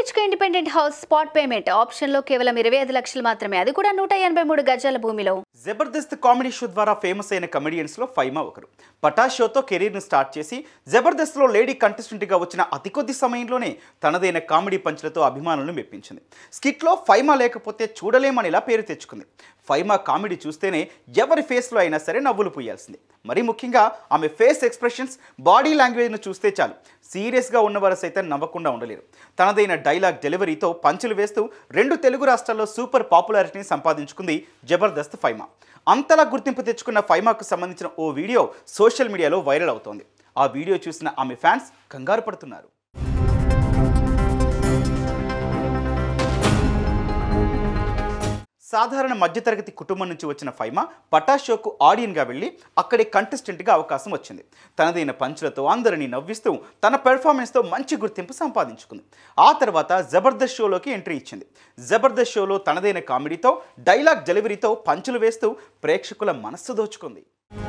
BHK independent house spot payment ఆప్షన్లో కేవలం ఇరవై ఐదు లక్షలు మాత్రమే అది కూడా నూట ఎనభై మూడు గజాల భూమిలో జబర్దస్త్ కామెడీ షో ద్వారా ఫేమస్ అయిన కమెడియన్స్లో ఫైమా ఒకరు పటాష్ షోతో కెరీర్ను స్టార్ట్ చేసి జబర్దస్త్లో లేడీ కంటెస్టెంట్గా వచ్చిన అతి కొద్ది సమయంలోనే తనదైన కామెడీ పంచులతో అభిమానులను మెప్పించింది స్కిట్లో ఫైమా లేకపోతే చూడలేమనిలా పేరు తెచ్చుకుంది ఫైమా కామెడీ చూస్తేనే ఎవరి ఫేస్లో అయినా సరే నవ్వులు పూయాల్సింది మరీ ముఖ్యంగా ఆమె ఫేస్ ఎక్స్ప్రెషన్స్ బాడీ లాంగ్వేజ్ను చూస్తే చాలు సీరియస్గా ఉన్నవారు సైతం నవ్వకుండా ఉండలేరు తనదైన డైలాగ్ డెలివరీతో పంచులు వేస్తూ రెండు తెలుగు రాష్ట్రాల్లో సూపర్ పాపులారిటీని సంపాదించుకుంది జబర్దస్త్ ఫైమా అంతలా గుర్తింపు తెచ్చుకున్న ఫైమాకు సంబంధించిన ఓ వీడియో సోషల్ మీడియాలో వైరల్ అవుతోంది ఆ వీడియో చూసిన ఆమె ఫ్యాన్స్ కంగారు పడుతున్నారు సాధారణ మధ్యతరగతి కుటుంబం నుంచి వచ్చిన ఫైమా పటాష్ షోకు ఆడియన్గా వెళ్ళి అక్కడే కంటెస్టెంట్గా అవకాశం వచ్చింది తనదైన పంచులతో అందరినీ నవ్విస్తూ తన పెర్ఫార్మెన్స్తో మంచి గుర్తింపు సంపాదించుకుంది ఆ తర్వాత జబర్దస్త్ షోలోకి ఎంట్రీ ఇచ్చింది జబర్దస్త్ షోలో తనదైన కామెడీతో డైలాగ్ డెలివరీతో పంచులు వేస్తూ ప్రేక్షకుల మనస్సు దోచుకుంది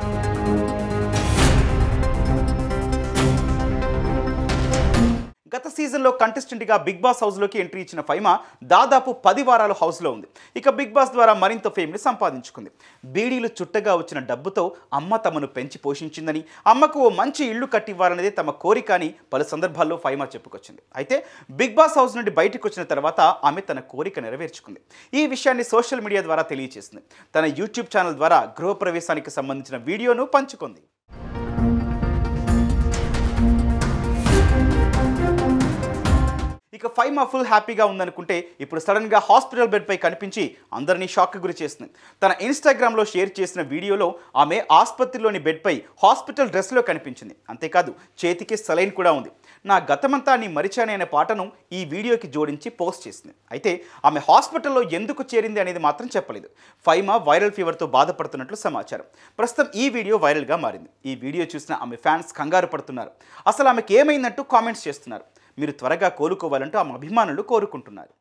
గత సీజన్లో కంటెస్టెంట్గా బిగ్ బాస్ హౌస్లోకి ఎంట్రీ ఇచ్చిన ఫైమా దాదాపు పది వారాలు హౌస్లో ఉంది ఇక బిగ్ బాస్ ద్వారా మరింత ఫేమ్ని సంపాదించుకుంది బీడీలు చుట్టగా వచ్చిన డబ్బుతో అమ్మ తమను పెంచి పోషించిందని అమ్మకు ఓ మంచి ఇల్లు కట్టివ్వాలనేది తమ కోరిక అని పలు సందర్భాల్లో ఫైమా చెప్పుకొచ్చింది అయితే బిగ్ బాస్ హౌస్ నుండి బయటకు వచ్చిన తర్వాత ఆమె తన కోరిక నెరవేర్చుకుంది ఈ విషయాన్ని సోషల్ మీడియా ద్వారా తెలియజేసింది తన యూట్యూబ్ ఛానల్ ద్వారా గృహప్రవేశానికి సంబంధించిన వీడియోను పంచుకుంది ఇక ఫైమా ఫుల్ హ్యాపీగా ఉందనుకుంటే ఇప్పుడు సడన్గా హాస్పిటల్ బెడ్పై కనిపించి అందరినీ షాక్ గురి చేస్తుంది తన ఇన్స్టాగ్రామ్లో షేర్ చేసిన వీడియోలో ఆమె ఆసుపత్రిలోని బెడ్పై హాస్పిటల్ డ్రెస్లో కనిపించింది అంతేకాదు చేతికి సలైన్ కూడా ఉంది నా గతమంతా నీ మరిచానే అనే పాటను ఈ వీడియోకి జోడించి పోస్ట్ చేసింది అయితే ఆమె హాస్పిటల్లో ఎందుకు చేరింది అనేది మాత్రం చెప్పలేదు ఫైమా వైరల్ ఫీవర్తో బాధపడుతున్నట్లు సమాచారం ప్రస్తుతం ఈ వీడియో వైరల్గా మారింది ఈ వీడియో చూసిన ఆమె ఫ్యాన్స్ కంగారు పడుతున్నారు అసలు ఆమెకి ఏమైందంటూ కామెంట్స్ చేస్తున్నారు మీరు త్వరగా కోలుకోవాలంటూ ఆమె అభిమానులు కోరుకుంటున్నారు